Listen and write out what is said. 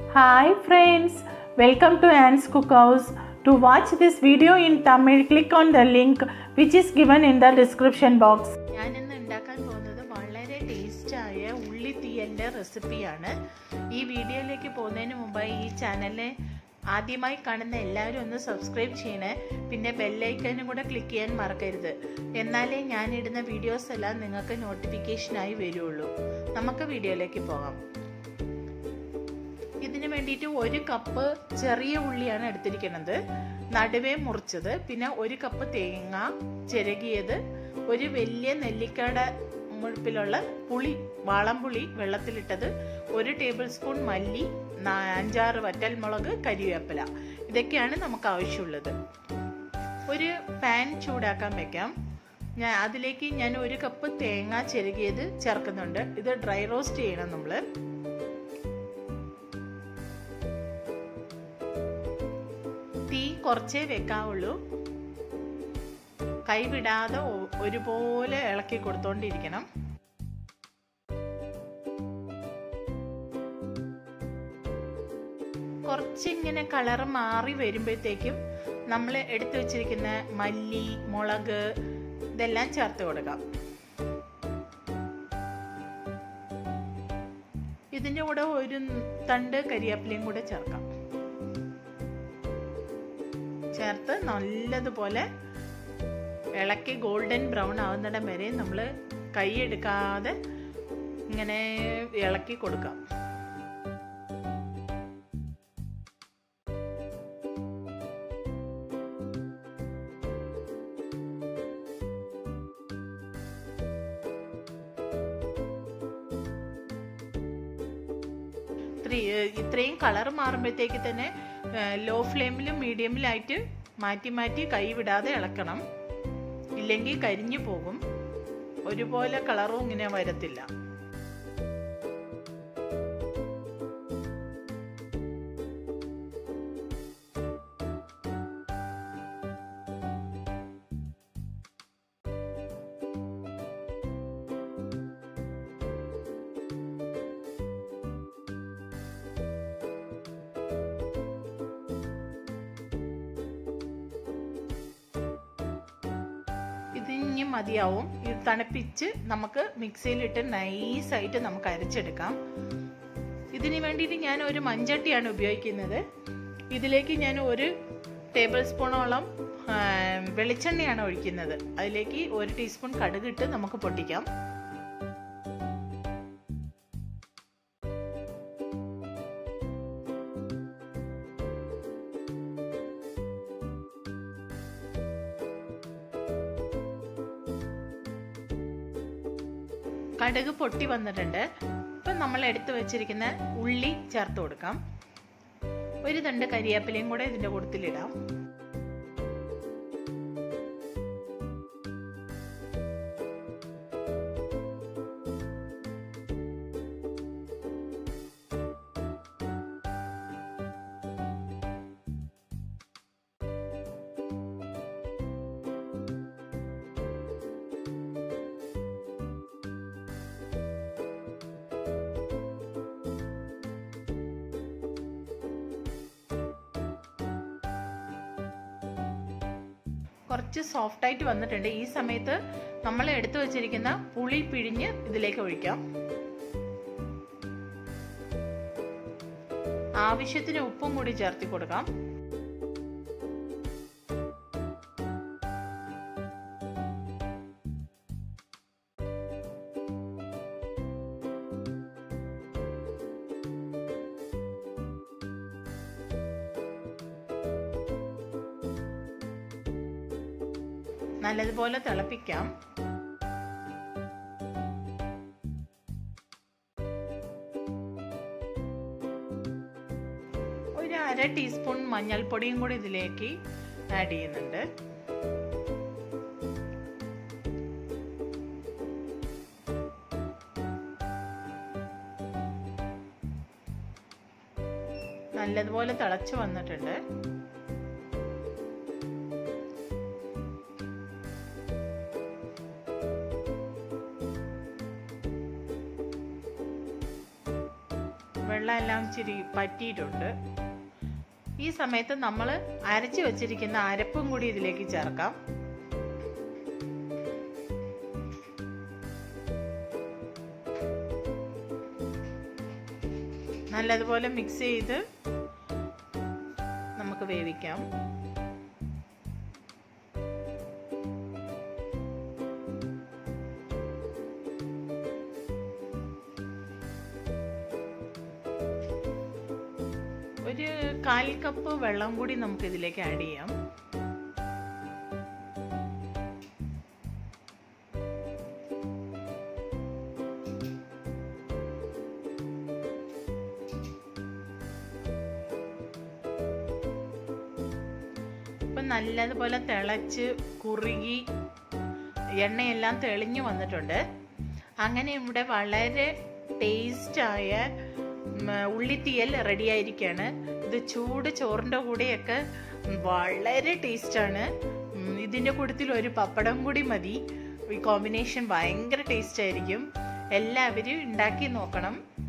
Hi friends, welcome to Anne's Cookhouse. To watch this video in Tamil, click on the link which is given in the description box. ഞാനിന്ന് ഉണ്ടാക്കാൻ പോകുന്നത് വളരെ ടേസ്റ്റായ ഉള്ളിത്തീയലിൻ്റെ റെസിപ്പിയാണ് ഈ വീഡിയോയിലേക്ക് പോകുന്നതിന് മുമ്പായി ഈ ചാനലിനെ ആദ്യമായി കാണുന്ന എല്ലാവരും ഒന്ന് സബ്സ്ക്രൈബ് ചെയ്യണേ പിന്നെ ബെല്ലൈക്കനും കൂടെ ക്ലിക്ക് ചെയ്യാൻ മറക്കരുത് എന്നാലേ ഞാനിടുന്ന വീഡിയോസ് എല്ലാം നിങ്ങൾക്ക് നോട്ടിഫിക്കേഷനായി വരുള്ളൂ നമുക്ക് വീഡിയോയിലേക്ക് പോകാം ഇതിന് വേണ്ടിയിട്ട് ഒരു കപ്പ് ചെറിയ ഉള്ളിയാണ് എടുത്തിരിക്കുന്നത് നടുവേ മുറിച്ചത് പിന്നെ ഒരു കപ്പ് തേങ്ങ ചിരകിയത് ഒരു വലിയ നെല്ലിക്കയുടെ മുഴുപ്പിലുള്ള പുളി വാളംപുളി വെള്ളത്തിലിട്ടത് ഒരു ടേബിൾ സ്പൂൺ മല്ലി അഞ്ചാറ് വറ്റൽമുളക് കരിവേപ്പില ഇതൊക്കെയാണ് നമുക്ക് ആവശ്യമുള്ളത് ഒരു പാൻ ചൂടാക്കാൻ വെക്കാം ഞാൻ അതിലേക്ക് ഞാൻ ഒരു കപ്പ് തേങ്ങ ചിരകിയത് ചേർക്കുന്നുണ്ട് ഇത് ഡ്രൈ റോസ്റ്റ് ചെയ്യണം നമ്മൾ തീ കുറച്ചേ വെക്കാവുള്ളൂ കൈവിടാതെ ഒരുപോലെ ഇളക്കി കൊടുത്തോണ്ടിരിക്കണം കുറച്ചിങ്ങനെ കളർ മാറി വരുമ്പോഴത്തേക്കും നമ്മൾ എടുത്തു വെച്ചിരിക്കുന്ന മല്ലി മുളക് ഇതെല്ലാം ചേർത്ത് കൊടുക്കാം ഇതിൻ്റെ കൂടെ ഒരു തണ്ട് കരിയാപ്പിലയും കൂടെ ചേർക്കാം ചേർത്ത് നല്ലതുപോലെ ഇളക്കി ഗോൾഡൻ ബ്രൗൺ ആവുന്നിടം വരെ നമ്മൾ കൈ എടുക്കാതെ ഇങ്ങനെ ഇളക്കി കൊടുക്കാം ഇത്രയും കളർ മാറുമ്പോഴത്തേക്ക് തന്നെ ലോ ഫ്ലെയിമിലും മീഡിയമിലായിട്ട് മാറ്റി മാറ്റി കൈ വിടാതെ ഇളക്കണം ഇല്ലെങ്കിൽ കരിഞ്ഞു പോകും ഒരുപോലെ കളറും ഇങ്ങനെ വരത്തില്ല ഇത് ഇനി മതിയാവും ഇത് തണുപ്പിച്ച് നമുക്ക് മിക്സിയിലിട്ട് നൈസായിട്ട് നമുക്ക് അരച്ചെടുക്കാം ഇതിന് വേണ്ടിയിട്ട് ഞാൻ ഒരു മൺചട്ടിയാണ് ഉപയോഗിക്കുന്നത് ഇതിലേക്ക് ഞാൻ ഒരു ടേബിൾ സ്പൂണോളം വെളിച്ചെണ്ണയാണ് ഒഴിക്കുന്നത് അതിലേക്ക് ഒരു ടീസ്പൂൺ കടുകിട്ട് നമുക്ക് പൊട്ടിക്കാം കടുക് പൊട്ടി വന്നിട്ടുണ്ട് ഇപ്പം നമ്മൾ എടുത്തു വെച്ചിരിക്കുന്ന ഉള്ളി ചേർത്ത് കൊടുക്കാം ഒരു തണ്ട് കരിയാപ്പിലയും കൂടെ ഇതിൻ്റെ കൂട്ടത്തിലിടാം കുറച്ച് സോഫ്റ്റ് ആയിട്ട് വന്നിട്ടുണ്ട് ഈ സമയത്ത് നമ്മൾ എടുത്തു വെച്ചിരിക്കുന്ന പുളി പിഴിഞ്ഞ് ഇതിലേക്ക് ഒഴിക്കാം ആവശ്യത്തിന് ഉപ്പും കൂടി ചേർത്തി കൊടുക്കാം നല്ലതുപോലെ തിളപ്പിക്കാം ഒരു അര ടീസ്പൂൺ മഞ്ഞൾപ്പൊടിയും കൂടി ഇതിലേക്ക് ആഡ് ചെയ്യുന്നുണ്ട് നല്ലതുപോലെ തിളച്ചു വന്നിട്ടുണ്ട് വെള്ളം എല്ലാം ഇച്ചിരി പറ്റിയിട്ടുണ്ട് ഈ സമയത്ത് നമ്മൾ അരച്ചു വെച്ചിരിക്കുന്ന അരപ്പും കൂടി ഇതിലേക്ക് ചേർക്കാം നല്ലതുപോലെ മിക്സ് ചെയ്ത് നമുക്ക് വേവിക്കാം ഒരു കാൽ കപ്പ് വെള്ളം കൂടി നമുക്ക് ഇതിലേക്ക് ആഡ് ചെയ്യാം ഇപ്പം നല്ലതുപോലെ തിളച്ച് കുറുകി എണ്ണയെല്ലാം തെളിഞ്ഞു വന്നിട്ടുണ്ട് അങ്ങനെ ഇവിടെ വളരെ ടേസ്റ്റായ ഉള്ളിത്തീയൽ റെഡി ആയിരിക്കുകയാണ് ഇത് ചൂട് ചോറിൻ്റെ കൂടെയൊക്കെ വളരെ ടേസ്റ്റാണ് ഇതിൻ്റെ കൂട്ടത്തിൽ ഒരു പപ്പടം കൂടി മതി ഈ കോമ്പിനേഷൻ ഭയങ്കര ടേസ്റ്റ് ആയിരിക്കും എല്ലാവരും ഉണ്ടാക്കി നോക്കണം